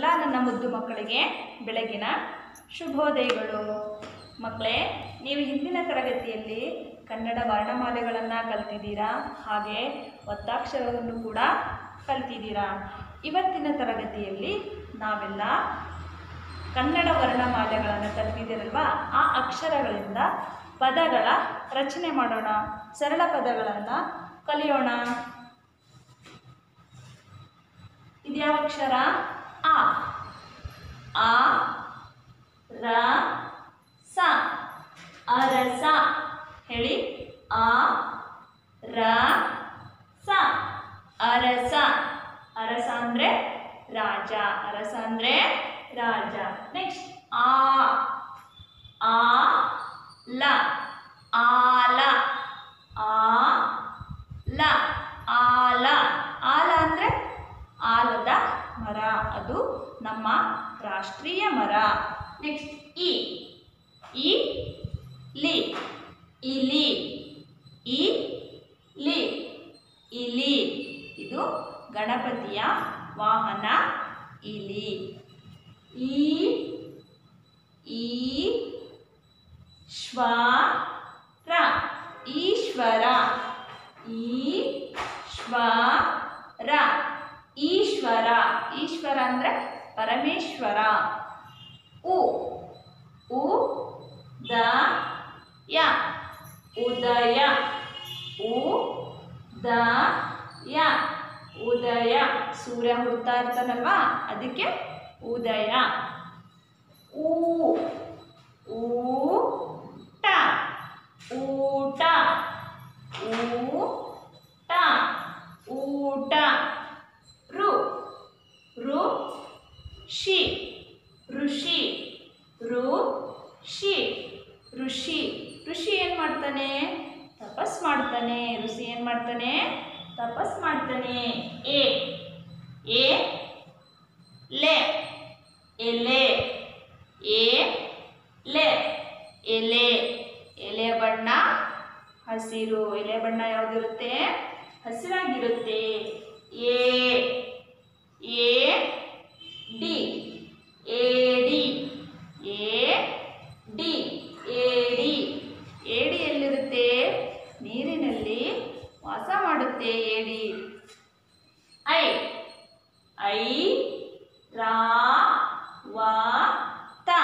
ಎಲ್ಲ ನನ್ನ ಮುದ್ದು ಮಕ್ಕಳಿಗೆ ಬೆಳಗಿನ ಶುಭೋದಯಗಳು ಮಕ್ಕಳೇ ನೀವು ಹಿಂದಿನ ತರಗತಿಯಲ್ಲಿ ಕನ್ನಡ ವರ್ಣಮಾಲೆಗಳನ್ನು ಕಲ್ತಿದ್ದೀರಾ ಹಾಗೆ ಒತ್ತಾಕ್ಷರಗಳನ್ನು ಕೂಡ ಕಲ್ತಿದ್ದೀರಾ ಇವತ್ತಿನ ತರಗತಿಯಲ್ಲಿ ನಾವೆಲ್ಲ ಕನ್ನಡ ವರ್ಣಮಾಲೆಗಳನ್ನು ಕಲ್ತಿದ್ದೀರಲ್ವಾ ಆ ಅಕ್ಷರಗಳಿಂದ ಪದಗಳ ರಚನೆ ಮಾಡೋಣ ಸರಳ ಪದಗಳನ್ನು ಕಲಿಯೋಣ ಇದ್ಯಾವ ಅಕ್ಷರ ಆ ಆ ರ ಸ ಅರಸ ಹೇಳಿ ಆ ರ ಸ ಅರಸ ಅರಸ ಅಂದರೆ ರಾಜ ಅರಸ ಅಂದರೆ ರಾಜ ನೆಕ್ಸ್ಟ್ ಆ ಆ ಲ ಆಲ ಆ ಲ ಆಲ ಆಲ ಅಂದರೆ ಆಲದ ಮರ ಅದು ನಮ್ಮ ರಾಷ್ಟ್ರೀಯ ಮರ ನೆಕ್ಸ್ಟ್ ಇ ಇ ಲಿ ಇಲಿ ಇ ಲಿ ಇಲಿ ಇದು ಗಣಪತಿಯ ವಾಹನ ಇಲಿ ಈ ಈ ಶ್ವರ ಈಶ್ವರ ಈಶ್ವರ ಈಶ್ವರ ಈಶ್ವರ ಅಂದರೆ ಪರಮೇಶ್ವರ ಉ ಉ ದ ಯ ಉದಯ ಉ ದ ಯ ಉದಯ ಸೂರ್ಯ ಹುಡ್ತಾ ಇರ್ತಾನಲ್ವಾ ಅದಕ್ಕೆ ಉದಯ ಊ ಊಟ ಊಟ ಊಟ ಊಟ ರು ರು ಶಿ ಋಷಿ ರು ಶಿ ಋಷಿ ಋಷಿ ಏನು ಮಾಡ್ತಾನೆ ತಪಸ್ ಮಾಡ್ತಾನೆ ಋಷಿ ಏನು ಮಾಡ್ತಾನೆ ತಪಸ್ ಮಾಡ್ತಾನೆ ಎ ಎ ಲೆ ಎಲೆ ಎ ಲೆ ಎಲೆ ಎಲೆ ಬಣ್ಣ ಹಸಿರು ಎಲೆ ಬಣ್ಣ ಯಾವುದಿರುತ್ತೆ ಹಸಿರಾಗಿರುತ್ತೆ ಎ ಎ ಡಿ ಏಡಿ ಎ ಡಿ ಏಡಿ ಏಡಿ ಎಲ್ಲಿರುತ್ತೆ ನೀರಿನಲ್ಲಿ ವಾಸ ಮಾಡುತ್ತೆ ಏಡಿ ಐ ಐ ರಾ ವ ತ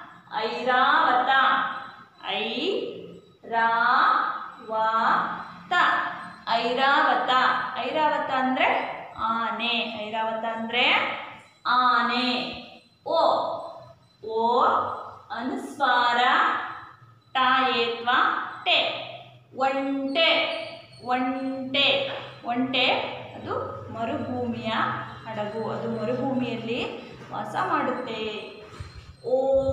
ಐರಾವತ ಐ ರಾ ವ ತ ಐರಾವತ ಐರಾವತ ಅಂದರೆ ಆನೆ ಐರಾವತ ಅಂದರೆ ಆನೆ ಓ ಓ ಅನುಸ್ವಾರ ಟ ಏತ್ವ ಟೆ ಒಂಟೆ ಒಂಟೆ ಒಂಟೆ ಅದು ಮರುಭೂಮಿಯ ಹಡಗು ಅದು ಮರುಭೂಮಿಯಲ್ಲಿ ವಾಸ ಮಾಡುತ್ತೆ ಓ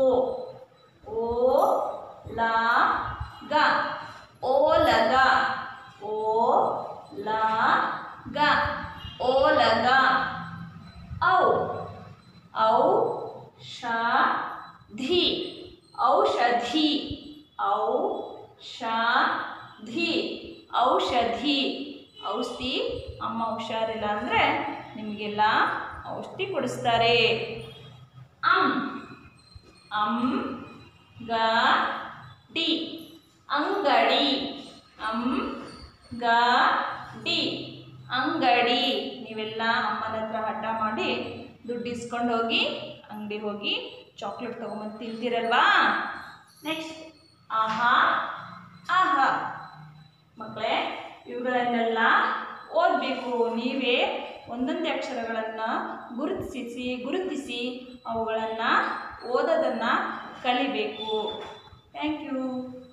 ಓ ಲ ಗ ಓಲಗ ಓ ಲ ಗ ಓಲಗ ಔ ಔ ಶ ಧಿ ಔಷಧಿ ಔ ಶ ಧಿ ಔಷಧಿ ಔಷಧಿ ಅಮ್ಮ ಹುಷಾರಿಲ್ಲ ಅಂದರೆ ನಿಮಗೆಲ್ಲ ಔಷಧಿ ಕೊಡಿಸ್ತಾರೆ ಅಂ ಅಂ ಗ ಡಿ ಅಂಗಡಿ ಅಂ ಗ ಡಿ ಅಂಗಡಿ ನೀವೆಲ್ಲ ಅಮ್ಮನ ಹತ್ರ ಹಠ ಮಾಡಿ ದುಡ್ಡು ಇಸ್ಕೊಂಡು ಹೋಗಿ ಅಂಗಡಿ ಹೋಗಿ ಚಾಕ್ಲೇಟ್ ತೊಗೊಂಬಂದು ತಿಂತೀರಲ್ವಾ ನೆಕ್ಸ್ಟ್ ಆಹಾ ಆಹಾ ಮಕ್ಕಳೇ ಇವುಗಳನ್ನೆಲ್ಲ ಓದಬೇಕು ನೀವೇ ಒಂದೊಂದೇ ಅಕ್ಷರಗಳನ್ನು ಗುರುತಿಸಿ ಗುರುತಿಸಿ ಅವುಗಳನ್ನು ಓದೋದನ್ನು ಕಲಿಬೇಕು ಥ್ಯಾಂಕ್ ಯು